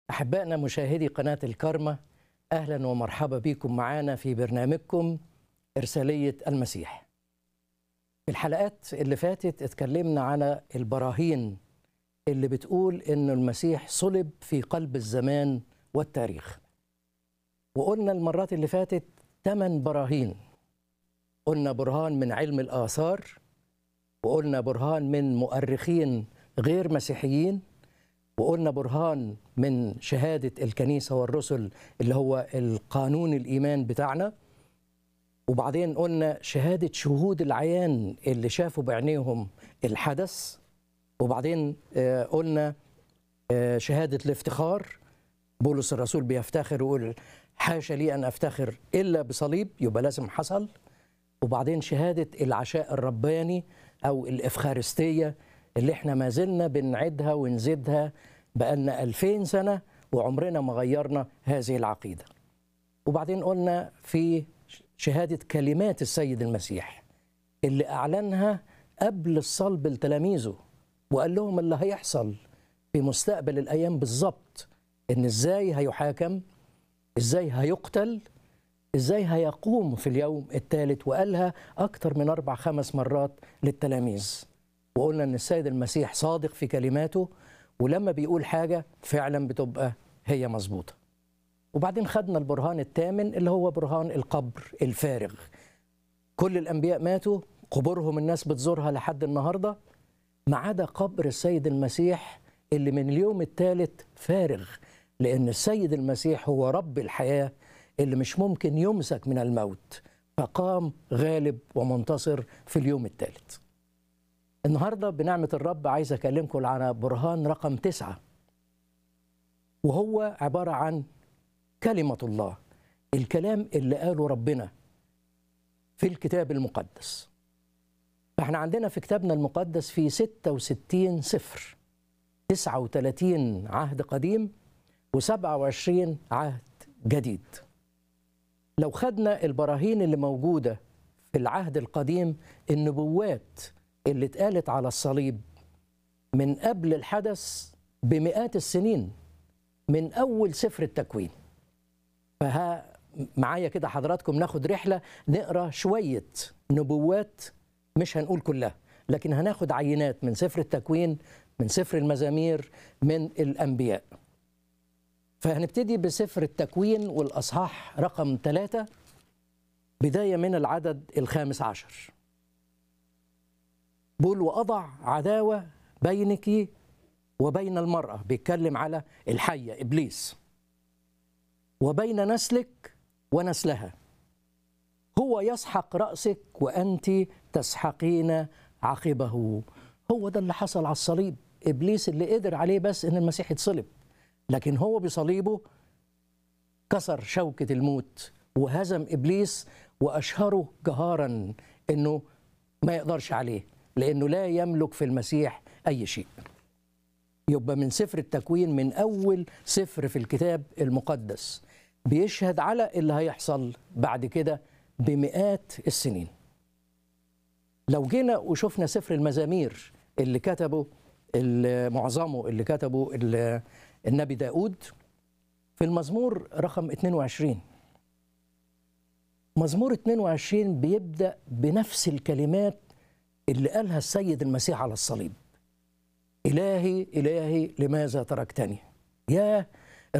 أحبائنا مشاهدي قناة الكرمة أهلا ومرحبا بكم معنا في برنامجكم إرسالية المسيح في الحلقات اللي فاتت اتكلمنا على البراهين اللي بتقول إن المسيح صلب في قلب الزمان والتاريخ وقلنا المرات اللي فاتت ثمان براهين قلنا برهان من علم الآثار وقلنا برهان من مؤرخين غير مسيحيين وقلنا برهان من شهادة الكنيسة والرسل اللي هو القانون الإيمان بتاعنا وبعدين قلنا شهادة شهود العيان اللي شافوا بعينيهم الحدث وبعدين آه، قلنا آه، شهادة الافتخار بولس الرسول بيفتخر ويقول حاشا لي أن أفتخر إلا بصليب يبقى لازم حصل وبعدين شهادة العشاء الرباني أو الإفخارستية اللي احنا ما زلنا بنعيدها ونزيدها بقالنا ألفين سنة وعمرنا ما غيرنا هذه العقيدة وبعدين قلنا في شهادة كلمات السيد المسيح اللي أعلنها قبل الصلب لتلاميذه وقال لهم اللي هيحصل في مستقبل الأيام بالظبط إن إزاي هيحاكم إزاي هيقتل إزاي هيقوم في اليوم الثالث وقالها أكتر من أربع خمس مرات للتلاميذ وقلنا ان السيد المسيح صادق في كلماته ولما بيقول حاجه فعلا بتبقى هي مظبوطه وبعدين خدنا البرهان الثامن اللي هو برهان القبر الفارغ كل الانبياء ماتوا قبورهم الناس بتزورها لحد النهارده ما عدا قبر السيد المسيح اللي من اليوم الثالث فارغ لان السيد المسيح هو رب الحياه اللي مش ممكن يمسك من الموت فقام غالب ومنتصر في اليوم الثالث النهارده بنعمة الرب عايز أكلمكم على برهان رقم تسعة وهو عبارة عن كلمة الله الكلام اللي قاله ربنا في الكتاب المقدس فاحنا عندنا في كتابنا المقدس في 66 سفر 39 عهد قديم و27 عهد جديد لو خدنا البراهين اللي موجودة في العهد القديم النبوات اللي اتقالت على الصليب من قبل الحدث بمئات السنين من أول سفر التكوين فها معايا كده حضراتكم ناخد رحلة نقرأ شوية نبوات مش هنقول كلها لكن هناخد عينات من سفر التكوين من سفر المزامير من الأنبياء فهنبتدي بسفر التكوين والأصحاح رقم ثلاثة بداية من العدد الخامس عشر بيقول وأضع عداوة بينك وبين المرأة بيتكلم على الحية إبليس وبين نسلك ونسلها هو يسحق رأسك وأنت تسحقين عقبه هو ده اللي حصل على الصليب إبليس اللي قدر عليه بس إن المسيح يتصلب لكن هو بصليبه كسر شوكة الموت وهزم إبليس وأشهره جهارا إنه ما يقدرش عليه لأنه لا يملك في المسيح أي شيء يبقى من سفر التكوين من أول سفر في الكتاب المقدس بيشهد على اللي هيحصل بعد كده بمئات السنين لو جينا وشفنا سفر المزامير اللي كتبه معظمه اللي كتبه النبي داود في المزمور رقم 22 مزمور 22 بيبدأ بنفس الكلمات اللي قالها السيد المسيح على الصليب إلهي إلهي لماذا تركتني يا